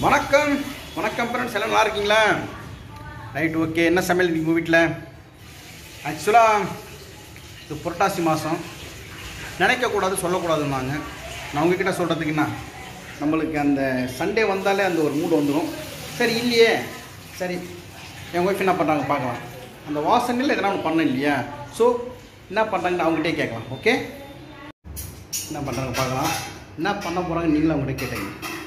வணக்கம் வணக்கம் ஃப்ரெண்ட்ஸ் எல்லாம் நல்லா இருக்கீங்களா ரைட் ஓகே என்ன சமையல் இன்னைக்கு உங்கள் வீட்டில் ஆக்சுவலாக இது புரட்டாசி மாதம் நினைக்கக்கூடாது சொல்லக்கூடாதுன்னாங்க நான் உங்ககிட்ட சொல்கிறதுக்கு என்ன நம்மளுக்கு அந்த சண்டே வந்தாலே அந்த ஒரு மூடு வந்துடும் சரி இல்லையே சரி என் ஒய்ஃப் என்ன பண்ணுறாங்க பார்க்கலாம் அந்த வாசனையில் எதனா ஒன்று பண்ண இல்லையா ஸோ என்ன பண்ணுறாங்கன்னு அவங்ககிட்டே கேட்கலாம் ஓகே என்ன பண்ணுறாங்க பார்க்கலாம் என்ன பண்ண போகிறாங்க நீங்களும் அவங்ககிட்ட கேட்டீங்க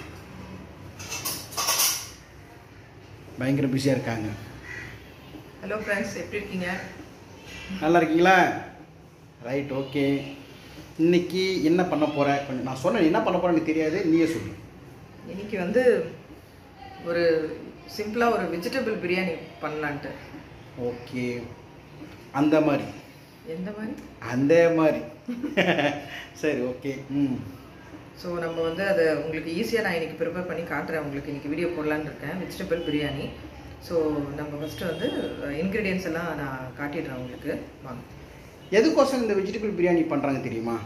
பயங்கர பிஸியாக இருக்காங்க ஹலோ ஃப்ரெண்ட்ஸ் எப்படி இருக்கீங்க நல்லா இருக்கீங்களா ரைட் ஓகே இன்னைக்கு என்ன பண்ண போற கொஞ்சம் நான் சொன்னேன் என்ன பண்ண போறேன்னு தெரியாது நீயே சொல்லு இன்னைக்கு வந்து ஒரு சிம்பிளாக ஒரு வெஜிடபிள் பிரியாணி பண்ணலான்ட்டு ஓகே அந்த மாதிரி எந்த மாதிரி அந்த மாதிரி சரி ஓகே ம் ஸோ நம்ம வந்து அதை உங்களுக்கு ஈஸியாக நான் இன்னைக்கு ப்ரிப்பேர் பண்ணி காட்டுறேன் உங்களுக்கு இன்னைக்கு வீடியோ போடலான்னு இருக்கேன் வெஜிடபிள் பிரியாணி ஸோ நம்ம ஃபஸ்ட்டு வந்து இன்க்ரீடியன்ஸ் எல்லாம் நான் காட்டிடுறேன் உங்களுக்கு வாங்க எதுக்கோசம் இந்த வெஜிடபிள் பிரியாணி பண்ணுறாங்க தெரியுமா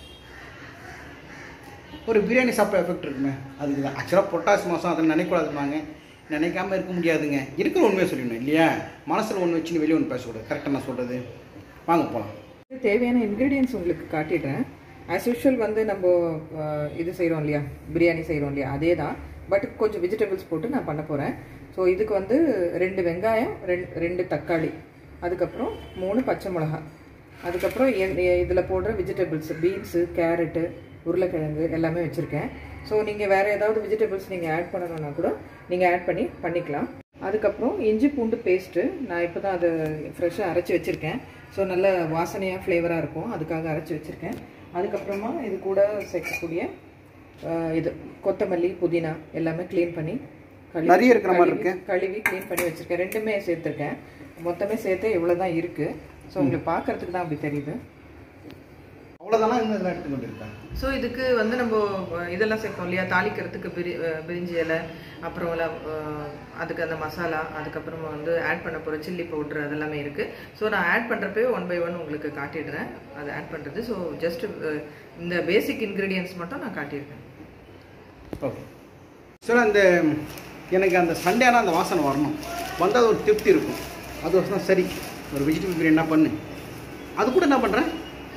ஒரு பிரியாணி சாப்பிட்ட எஃபெக்ட் இருக்குமே அதுக்கு தான் ஆக்சுவலாக பொட்டாசி மாதம் அதை நினைக்கூடாதுன்னாங்க நினைக்காம இருக்க முடியாதுங்க இருக்கிற உண்மையை சொல்லிடணும் இல்லையா மனசில் ஒன்று வச்சுன்னு வெளியே ஒன்று பேசக்கூடாது கரெக்டாக நான் சொல்கிறது வாங்க போகலாம் தேவையான இன்க்ரீடியன்ஸ் உங்களுக்கு காட்டிடுறேன் ஆஸ் யூஷுவல் வந்து நம்ம அஹ், இது செய்கிறோம் இல்லையா பிரியாணி செய்கிறோம் இல்லையா அதே தான் பட் கொஞ்சம் வெஜிடபிள்ஸ் போட்டு நான் பண்ண போகிறேன் ஸோ இதுக்கு வந்து ரெண்டு வெங்காயம் ரெண்டு ரெண்டு தக்காளி அதுக்கப்புறம் மூணு பச்சை மிளகா அதுக்கப்புறம் இதில் போடுற வெஜிடபிள்ஸ் பீன்ஸு கேரட்டு உருளைக்கிழங்கு எல்லாமே வச்சுருக்கேன் ஸோ நீங்கள் வேறு ஏதாவது வெஜிடபிள்ஸ் நீங்கள் ஆட் பண்ணணும்னா கூட நீங்கள் ஆட் பண்ணி பண்ணிக்கலாம் அதுக்கப்புறம் இஞ்சி பூண்டு பேஸ்ட்டு நான் இப்போ தான் அதை ஃப்ரெஷ்ஷாக அரைச்சி வச்சுருக்கேன் ஸோ நல்ல வாசனையாக ஃப்ளேவராக இருக்கும் அதுக்காக அரைச்சி வச்சுருக்கேன் அதுக்கப்புறமா இது கூட சேர்க்கக்கூடிய அஹ், இது கொத்தமல்லி புதினா எல்லாமே க்ளீன் பண்ணி கழுவி- நிறைய இருக்கிற மாதிரி கழுவி- இருக்கு. கழுவி க்ளீன் பண்ணி வச்சுருக்கேன் ரெண்டுமே சேர்த்துருக்கேன் மொத்தமே சேர்த்து இவ்வளோ தான் இருக்குது ஸோ உங்களுக்கு பார்க்கறதுக்கு தான் அப்படி தெரியுது அவ்வளோதானா இன்னும் இதெல்லாம் எடுத்து கொண்டு இருக்கேன் ஸோ இதுக்கு வந்து நம்ம அஹ், இதெல்லாம் சேர்ப்போம் இல்லையா தாளிக்கிறதுக்கு பிரி அஹ், பிரிஞ்சி இலை அப்புறம் இல்ல, அஹ், அதுக்கு அந்த மசாலா அதுக்கப்புறமா வந்து ஆட் பண்ண போகிற சில்லி பவுட்ரு அதெல்லாமே இருக்குது ஸோ நான் ஆட் பண்ணுறப்பே ஒன் பை ஒன் உங்களுக்கு காட்டிடுறேன் அது ஆட் பண்ணுறது ஸோ ஜஸ்ட் இந்த பேசிக் இன்க்ரீடியன்ஸ் மட்டும் நான் காட்டியிருக்கேன் ஓகே சார் அந்த எனக்கு அந்த சண்டேனா அந்த வாசனை வரணும் வந்தால் அது ஒரு திருப்தி இருக்கும் அது தான் சரி ஒரு வெஜிடபிள் பிரியாணி என்ன பண்ணு அது கூட என்ன பண்ணுறேன்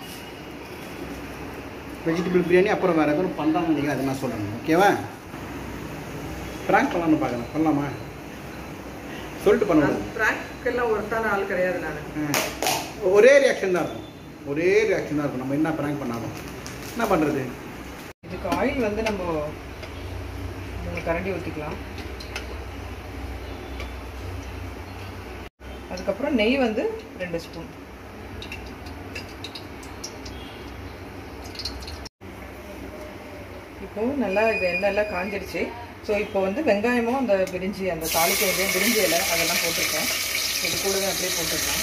வெஜிடபிள் பிரியாணி அப்புறம் வேறு எதுவும் பண்ணுறாங்கன்னு நினைக்கிறேன் அதை நான் சொல்லணும் ஓகேவா ப்ராங்க் பண்ணலாம்னு பார்க்குறேன் பண்ணலாமா சொல்லிட்டு பண்ணுவோம் ப்ராங்க்கெல்லாம் ஒருத்தான ஆள் கிடையாது நான் ஒரே ரியாக்ஷன் தான் இருக்கும் ஒரே ரியாக்ஷன் தான் இருக்கும் நம்ம என்ன ப்ராங்க் பண்ணாலும் என்ன பண்ணுறது இதுக்கு ஆயில் வந்து நம்ம மூணு கரண்டி ஊற்றிக்கலாம் அதுக்கப்புறம் நெய் வந்து ரெண்டு ஸ்பூன் இப்போ நல்லா இது எண்ணெய் எல்லாம் காஞ்சிடுச்சு ஸோ இப்போ வந்து வெங்காயமும் அந்த பிரிஞ்சி அந்த தாளிக்க வேண்டிய பிரிஞ்சி இலை அதெல்லாம் போட்டிருக்கேன் இது கூடவே அப்படியே போட்டிருக்கேன்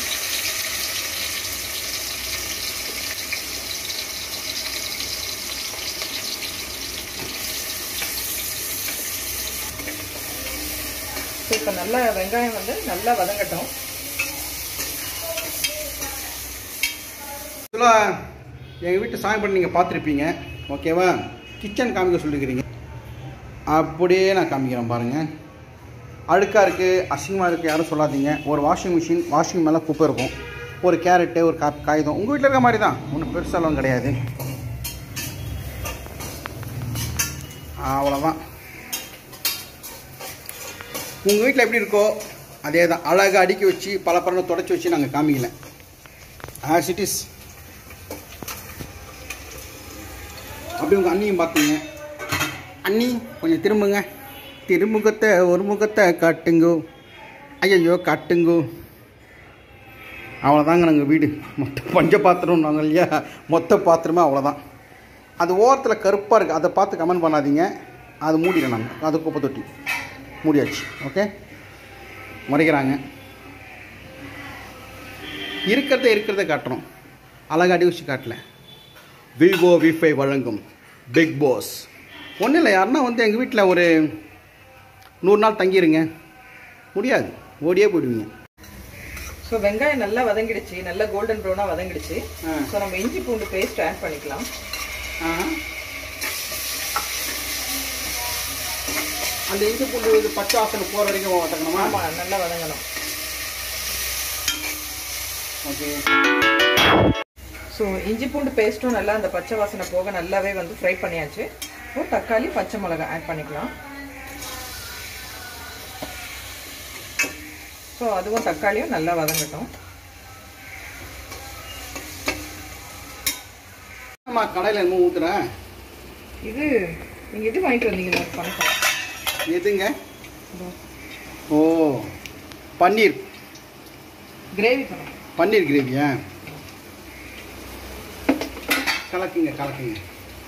ஸோ இப்போ நல்லா வெங்காயம் வந்து நல்லா வதங்கட்டும் ஆக்சுவலாக எங்கள் வீட்டு சாமி பண்ணி நீங்கள் பார்த்துருப்பீங்க ஓகேவா கிச்சன் காமிக்க சொல்லியிருக்கிறீங்க அப்படியே நான் காமிக்கிறேன் பாருங்கள் அழுக்காக இருக்குது அசிங்கமாக இருக்குது யாரும் சொல்லாதீங்க ஒரு வாஷிங் மிஷின் வாஷிங் மேலே குப்பை இருக்கும் ஒரு கேரட்டு ஒரு கா காகிதம் உங்கள் வீட்டில் இருக்க மாதிரி தான் ஒன்றும் பெருசாலாம் கிடையாது அவ்வளோதான் உங்கள் வீட்டில் எப்படி இருக்கோ அதே தான் அழகாக அடுக்கி வச்சு பல பரனை தொடச்சி வச்சு நாங்கள் காமிக்கல ஆஸ் இட் இஸ் அப்படி உங்கள் அண்ணியும் பார்த்தீங்க அண்ணி கொஞ்சம் திரும்புங்க திருமுகத்தை ஒரு முகத்தை காட்டுங்கோ ஐயையோ காட்டுங்கோ அவ்வளோதாங்க நாங்கள் வீடு மொத்த பஞ்ச பாத்திரம் நாங்கள் இல்லையா மொத்த பாத்திரமே அவ்வளோதான் அது ஓரத்தில் கருப்பாக இருக்குது அதை பார்த்து கமெண்ட் பண்ணாதீங்க அது மூடிடும் நாங்கள் அது குப்பை தொட்டி மூடியாச்சு ஓகே முறைக்கிறாங்க இருக்கிறத இருக்கிறத காட்டுறோம் அழகாடி வச்சு காட்டல விவோ விஃபை வழங்கும் பிக் பாஸ் ஒன்றும் இல்லை யாருன்னா வந்து எங்கள் வீட்டில் ஒரு நூறு நாள் தங்கிடுங்க முடியாது ஓடியே போயிடுவீங்க ஸோ வெங்காயம் நல்லா வதங்கிடுச்சு நல்லா கோல்டன் ப்ரௌனாக வதங்கிடுச்சு ஆ. ஸோ நம்ம இஞ்சி பூண்டு பேஸ்ட் ஆட் பண்ணிக்கலாம் ஆ அந்த இஞ்சி பூண்டு இது பச்சை வாசனை போகிற வரைக்கும் வதக்கணுமா ஆமாம் நல்லா வதங்கணும் ஓகே ஸோ இஞ்சி பூண்டு பேஸ்ட்டும் நல்லா அந்த பச்சை வாசனை போக நல்லாவே வந்து ஃப்ரை பண்ணியாச்சு இப்போ தக்காளி பச்சை மிளகாய் ஆட் பண்ணிக்கலாம் ஸோ அதுவும் தக்காளியும் நல்லா வதங்கட்டும் ஆமா கடையில் என்னமோ ஊற்றுறேன் இது நீங்கள் இது வாங்கிட்டு வந்தீங்க பணக்கம் எதுங்க ஓ பன்னீர் கிரேவி பண்ண பன்னீர் கிரேவியா கலக்குங்க கலக்குங்க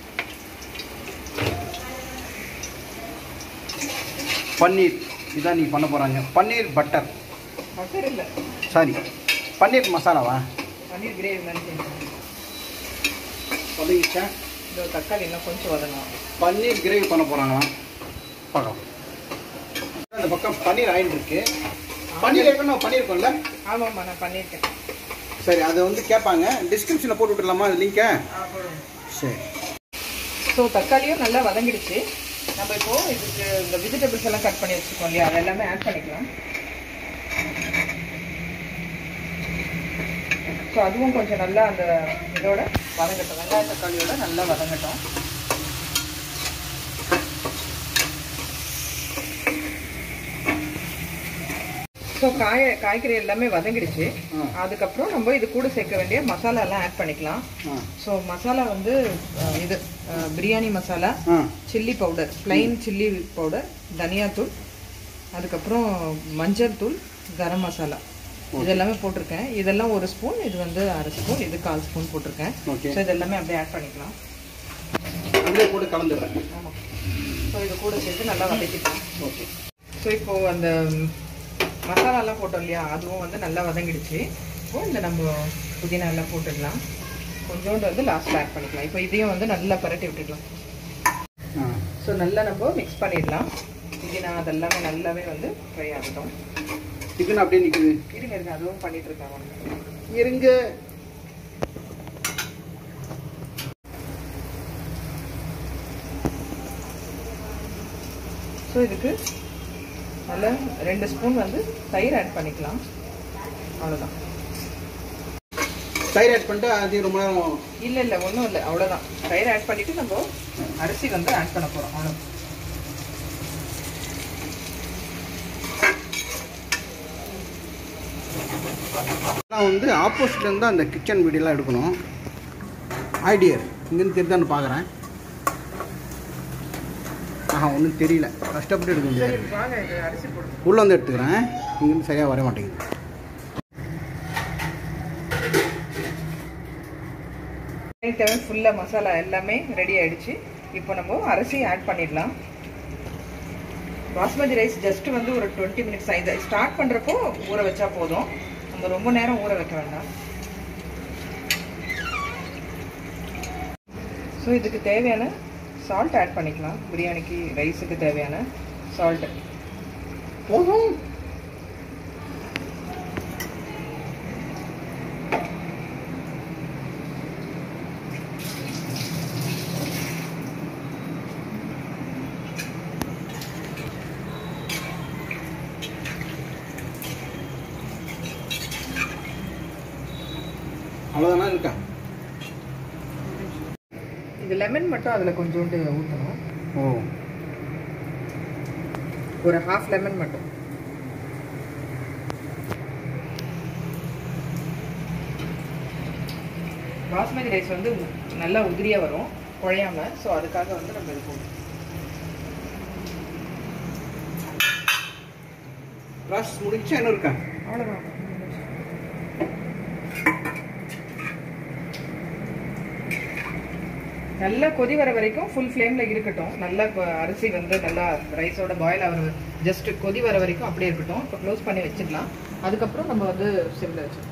பன்னீர் இதான் நீ பண்ண போகிறாங்க பன்னீர் பட்டர் பட்டர் இல்லை சாரி பன்னீர் மசாலாவா பன்னீர் கிரேவி மாதிரி செஞ்சேன் சொல்லிச்சா இந்த தக்காளி இன்னும் கொஞ்சம் வதங்கணும் பன்னீர் கிரேவி பண்ண போகிறாங்களாம் பார்க்கலாம் அந்த பக்கம் பன்னீர் ஆயில் இருக்கு பன்னீர் ஏற்கனவே நம்ம பண்ணியிருக்கோம்ல ஆமாம்மா நான் பண்ணியிருக்கேன் சரி அதை வந்து கேட்பாங்க டிஸ்கிரிப்ஷனில் போட்டு விட்டுடலாமா அது லிங்கை சரி ஸோ தக்காளியும் நல்லா வதங்கிடுச்சு நம்ம இப்போ இதுக்கு இந்த வெஜிடபிள்ஸ் எல்லாம் கட் பண்ணி வச்சுருக்கோம் இல்லையா அது எல்லாமே ஆட் பண்ணிக்கலாம் ஸோ அதுவும் கொஞ்சம் நல்லா அந்த இதோட வதங்கட்டும் வெங்காய தக்காளியோட நல்லா வதங்கட்டும் ஸோ காய காய்கறி எல்லாமே வதங்கிடுச்சு ஆ. அதுக்கப்புறம் நம்ம இது கூட சேர்க்க வேண்டிய மசாலா எல்லாம் ஆட் பண்ணிக்கலாம் ஆ ஸோ மசாலா வந்து அஹ், இது அஹ், பிரியாணி மசாலா ஆ chilli powder plain chilli powder தனியாத்தூள் அதுக்கப்புறம் மஞ்சள் தூள் கரம் மசாலா இது எல்லாமே போட்டிருக்கேன் இதெல்லாம் ஒரு ஸ்பூன் இது வந்து அரை ஸ்பூன் இது கால் ஸ்பூன் போட்டிருக்கேன் ஓகே ஸோ இது எல்லாமே அப்படியே ஆட் பண்ணிக்கலாம் அப்படியே போட்டு கலந்துடுறேன் ஆமாம் ஸோ இது கூட சேர்த்து நல்லா வதக்கிக்கலாம் ஓகே ஸோ இப்போ அந்த ம், மசாலாலாம் போட்டோம் இல்லையா அதுவும் வந்து நல்லா வதங்கிடுச்சு இப்போ இந்த நம்ம புதினா எல்லாம் போட்டுடலாம் கொஞ்சோண்டு வந்து லாஸ்ட்டில் ஆட் பண்ணிக்கலாம் இப்போ இதையும் வந்து நல்லா பரட்டி விட்டுக்கலாம் ஆ ஸோ நல்லா நம்ம மிக்ஸ் பண்ணிடலாம் புதினா அதெல்லாமே நல்லாவே வந்து ஃப்ரை ஆகட்டும் சிக்கன் அப்படியே நிற்குது இருங்க இருங்க அதுவும் பண்ணிட்டு இருக்காங்க இருங்க ஸோ இதுக்கு நல்லா ரெண்டு ஸ்பூன் வந்து தயிர் ஆட் பண்ணிக்கலாம் அவ்வளோதான் தயிர் ஆட் பண்ணிட்டு அது ரொம்ப நேரம் இல்லை இல்லை ஒன்றும் இல்லை அவ்வளோதான் தயிர் ஆட் பண்ணிட்டு நம்ம அரிசி வந்து ஆட் பண்ண போகிறோம் அவ்வளோ நான் வந்து ஆப்போசிட்லேருந்து தான் அந்த கிச்சன் வீடியோலாம் எடுக்கணும் ஐடியர் இங்கேருந்து தெரிதான்னு பார்க்குறேன் ஆஹா ஒன்றும் தெரியல கஷ்டப்பட்டு எடுக்க முடியாது சரி வாங்க இது அரிசி போடுங்க உள்ளே வந்து எடுத்துக்கிறேன் இங்கேருந்து சரியாக வர மாட்டேங்குது தேவை ஃபுல்லாக மசாலா எல்லாமே ரெடி ஆயிடுச்சு இப்போ நம்ம அரிசி ஆட் பண்ணிடலாம் பாஸ்மதி ரைஸ் ஜஸ்ட் வந்து ஒரு டுவெண்ட்டி மினிட்ஸ் ஆகுது ஸ்டார்ட் பண்ணுறப்போ ஊற வச்சா போதும் நம்ம ரொம்ப நேரம் ஊற வைக்க வேண்டாம் ஸோ இதுக்கு தேவையான சால்ட் ஆட் பண்ணிக்கலாம் பிரியாணிக்கு ரைஸுக்கு தேவையான சால்ட் போதும் அவ்வளோதானா இருக்கா இது லெமன் மட்டும் அதில் கொஞ்சோண்டு ஊற்றணும் ஓ ஒரு ஹாஃப் லெமன் மட்டும் பாஸ்மதி ரைஸ் வந்து நல்லா உதிரியாக வரும் குழையாம ஸோ அதுக்காக வந்து நம்ம இது போடுறோம் ப்ராசஸ் முடிஞ்சா என்ன இருக்கா அவ்வளோதான் நல்லா கொதி வர வரைக்கும் ஃபுல் ஃப்ளேமில் இருக்கட்டும் நல்லா கொ- அரிசி வந்து நல்லா ரைஸோட பாயில் ஆகிற ஜஸ்ட் கொதி வர வரைக்கும் அப்படியே இருக்கட்டும் இப்போ க்ளோஸ் பண்ணி வச்சிடலாம் அதுக்கப்புறம் நம்ம வந்து சிம்மில் வச்சிடலாம்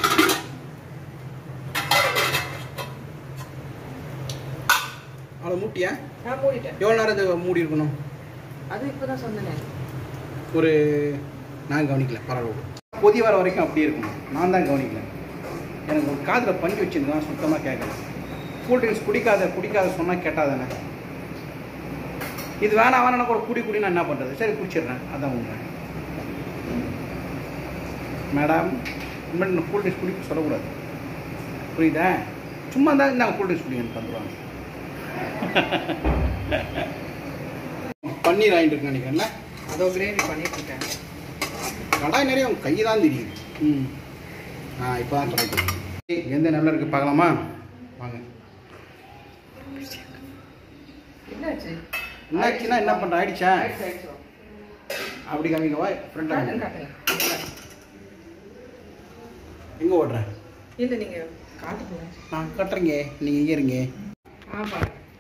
அவ்வளோ மூட்டியா நான் மூடிட்டேன் எவ்வளோ நேரம் இது மூடி இருக்கணும் அது இப்போ தான் சொன்னேன் ஒரு நான் கவனிக்கல பரவாயில்ல கொதி வர வரைக்கும் அப்படியே இருக்கணும் நான் தான் கவனிக்கல எனக்கு ஒரு காதில் பஞ்சு வச்சிருந்தான் சுத்தமாக கேட்கல கூல் ட்ரிங்க்ஸ் குடிக்காத குடிக்காத சொன்னால் கேட்டாதானே இது வேணாம் வேணாம் கூட கூடி கூடி நான் என்ன பண்ணுறது சரி குடிச்சிடுறேன் அதான் உண்மை மேடம் இனிமேல் நான் கூல் ட்ரிங்க்ஸ் குடிக்க சொல்லக்கூடாது புரியுதா சும்மா தான் நாங்கள் கூல் ட்ரிங்க்ஸ் குடிங்க தந்துடுவாங்க பன்னீர் ஆகிட்டு இருக்கு நினைக்கிறேன்ல அதோ கிரேவி பண்ணிட்டு இருக்கேன் கடாய் நிறைய உங்கள் கை தான் தெரியுது ம் ஆ இப்போ தான் ட்ரை பண்ணுறேன் எந்த நல்லா இருக்குது பார்க்கலாமா வாங்க என்னாச்சு என்னாச்சுன்னா என்ன பண்ணுற ஆயிடுச்சா ஆயிடுச்சு, ஆயிடுச்சு. அப்படி காமிக்கவா ஃப்ரெண்ட் காட்டுங்க, காட்டுங்க. எங்கே ஓடுறேன் இல்ல நீங்க காட்டுங்க நான் கட்டுறேங்க நீங்கள் இங்கே இருங்க ஆமா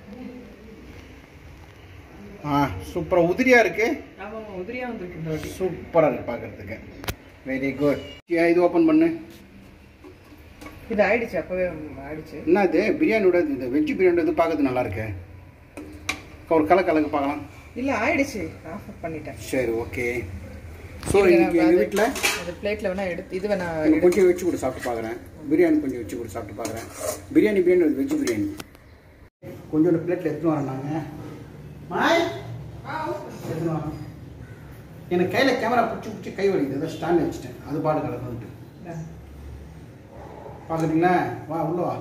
ஆ சூப்பராக உதிரியாக இருக்குது ஆமா ஆமா உதிரியா வந்திருக்கு இந்த வாட்டி சூப்பராக இருக்குது பார்க்குறதுக்கு வெரி குட் இது ஓப்பன் பண்ணு இது ஆயிடுச்சு அப்பவே ஆயிடுச்சு என்ன இது பிரியாணியோட இந்த வெஜ் பிரியாணியோட இது பார்க்கறது நல்லா இருக்கு ஒரு கலர் கலக்கு பார்க்கலாம் இல்ல ஆயிடுச்சு ஆஃப் பண்ணிட்டேன் சரி ஓகே ஸோ இன்னைக்கு எங்கள் வீட்டில் அது பிளேட்ல வேணா எடுத்து இது வேணா எனக்கு கொஞ்சம் வச்சு கூட சாப்பிட்டு பார்க்குறேன் பிரியாணி கொஞ்சம் வச்சு கூட சாப்பிட்டு பார்க்குறேன் பிரியாணி பிரியாணி வெஜ் பிரியாணி கொஞ்சோண்டு பிளேட்டில் எடுத்துன்னு வரேன் நாங்கள் மாய் எடுத்துன்னு வரேன் எனக்கு கையில் கேமரா பிடிச்சி பிடிச்சி கை வலிக்குது அதை ஸ்டாண்ட் வச்சுட்டேன் அது பாடு கிடக்குன்ட்டு பார்க்குறீங்களா வா உள்ள வா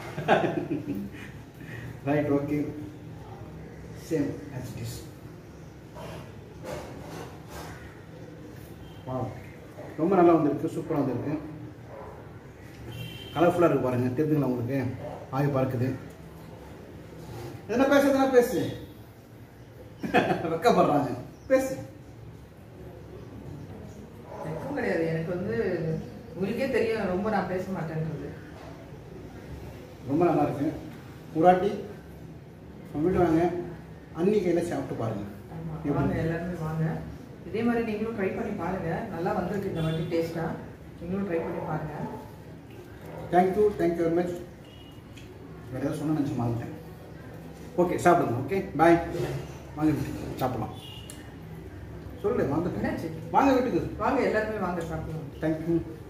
right okay same as it is வா ரொம்ப நல்லா வந்திருக்கு சூப்பராக வந்திருக்கு கலர்ஃபுல்லாக இருக்கு பாருங்க தெரிஞ்சுங்களா உங்களுக்கு ஆய் பார்க்குது எதனா பேசு எதனா பேசு வெக்கப்படுறாங்க பேசு எனக்கும் கிடையாது எனக்கு வந்து உங்களுக்கே தெரியும் ரொம்ப நான் பேச மாட்டேன்றது ரொம்ப நல்லா இருக்கு உராட்டி நம்ம வீட்டு வாங்க அன்னி கையில் சாப்பிட்டு பாருங்க ஆமா, எப்படி? வாங்க எல்லாருமே வாங்க இதே மாதிரி நீங்களும் ட்ரை பண்ணி பாருங்க நல்லா வந்திருக்கு இந்த வாட்டி டேஸ்டா நீங்களும் ட்ரை பண்ணி பாருங்க தேங்க்யூ தேங்க்யூ வெரி மச் வேறு ஏதாவது சொன்ன நினச்சி மறந்துட்டேன் ஓகே சாப்பிடுங்க ஓகே பாய் வாங்க வீட்டுக்கு சாப்பிடலாம் சொல்லு வந்துட்டேன் என்னாச்சு வாங்க வீட்டுக்கு வாங்க எல்லாருமே வாங்க சாப்பிடுவோம் தேங்க்யூ